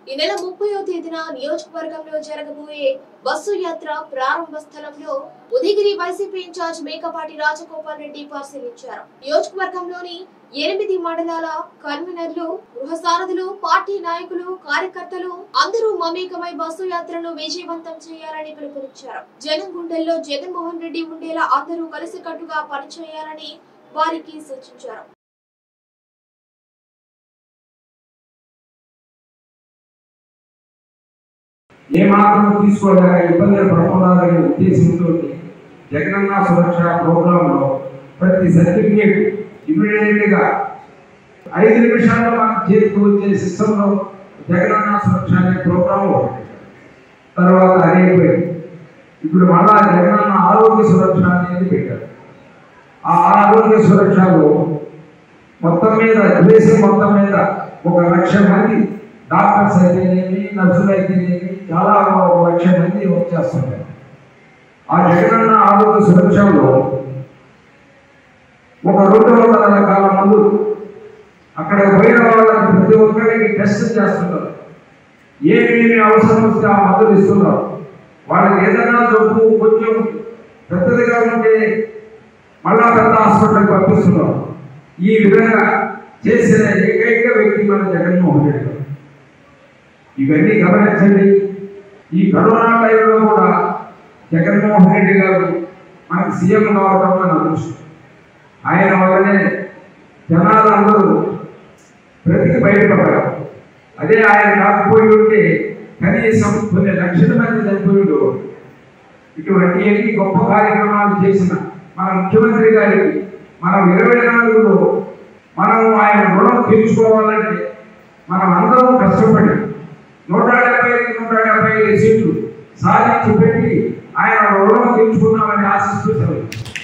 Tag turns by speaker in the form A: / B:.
A: ఈ నెల ముప్పయో తేదీన నియోజకవర్గంలో జరగబోయే బస్సు యాత్ర ప్రారంభ స్థలంలో ఉదయగిరి వైసీపీ ఇన్ఛార్జ్ మేకపాటి రాజగోపాల్ రెడ్డి పరిశీలించారు నియోజకవర్గంలోని ఎనిమిది మండలాల కన్వీనర్లు గృహ సారథులు పార్టీ నాయకులు కార్యకర్తలు అందరూ మమేకమై బస్సు యాత్రను విజయవంతం చేయాలని పిలుపునిచ్చారు జనం గుండెల్లో జగన్మోహన్ రెడ్డి ఉండేలా అందరూ కలిసికట్టుగా పనిచేయాలని వారికి సూచించారు
B: ఏ మాత్రం తీసుకోలేక ఇబ్బందులు పడకూడదనే ఉద్దేశంతో జగనన్న సురక్ష ప్రోగ్రాంలో ప్రతి సర్టిఫికేట్ ఇమీడియట్గా ఐదు నిమిషాల్లో మనకు చేతికి వచ్చే సిస్టంలో జగనన్న సురక్ష అనే ప్రోగ్రాం ఒకటి తర్వాత అది అయిపోయింది ఇప్పుడు మళ్ళా జగనన్న ఆరోగ్య సురక్ష అనేది పెట్టారు ఆ ఆరోగ్య సురక్షలో మొత్తం మీద దేశం మొత్తం మీద ఒక లక్ష మంది డాక్టర్స్ అయితేనేమి నర్సులు అయితేనేమి చాలా ఒక లక్ష మంది వర్క్ చేస్తున్నారు ఆ జగనన్న ఆరోగ్య సురక్షలో ఒక రెండు వందల రకాల మందులు అక్కడ పోయిన వాళ్ళకి ప్రతి ఒక్కరికి టెస్ట్ చేస్తున్నారు ఏమేమి అవసరం వస్తే ఆ మందులు ఇస్తున్నారు వాళ్ళకి ఏదైనా జబ్బు కొంచెం పెద్దదిగా ఉంటే మళ్ళా పెద్ద హాస్పిటల్కి పంపిస్తున్నారు ఈ విధంగా చేసిన ఏకైక వ్యక్తి మన జగన్మోహన్ రెడ్డి గారు ఇవన్నీ గమనించండి ఈ కరోనా టైంలో కూడా జగన్మోహన్ రెడ్డి గారు మనకి సీఎం కావడం మన అదృష్టం ఆయన వల్లనే జనాలు అందరూ బ్రతికి బయటపడ్డారు అదే ఆయన రాకపోయి ఉంటే కనీసం కొన్ని లక్షల మంది చనిపోయాడు ఇటువంటి ఎన్ని గొప్ప కార్యక్రమాలు చేసిన మన ముఖ్యమంత్రి గారికి మనం ఇరవై నాలుగులో మనం ఆయన రుణం తీర్చుకోవాలంటే మనం అందరం కష్టపడి నూట డెబ్బై ఐదు నూట డెబ్బై ఐదు సీట్లు సాధించి పెట్టి ఆయన రుణం తీర్చుకున్నామని ఆశిస్తూ సెలవు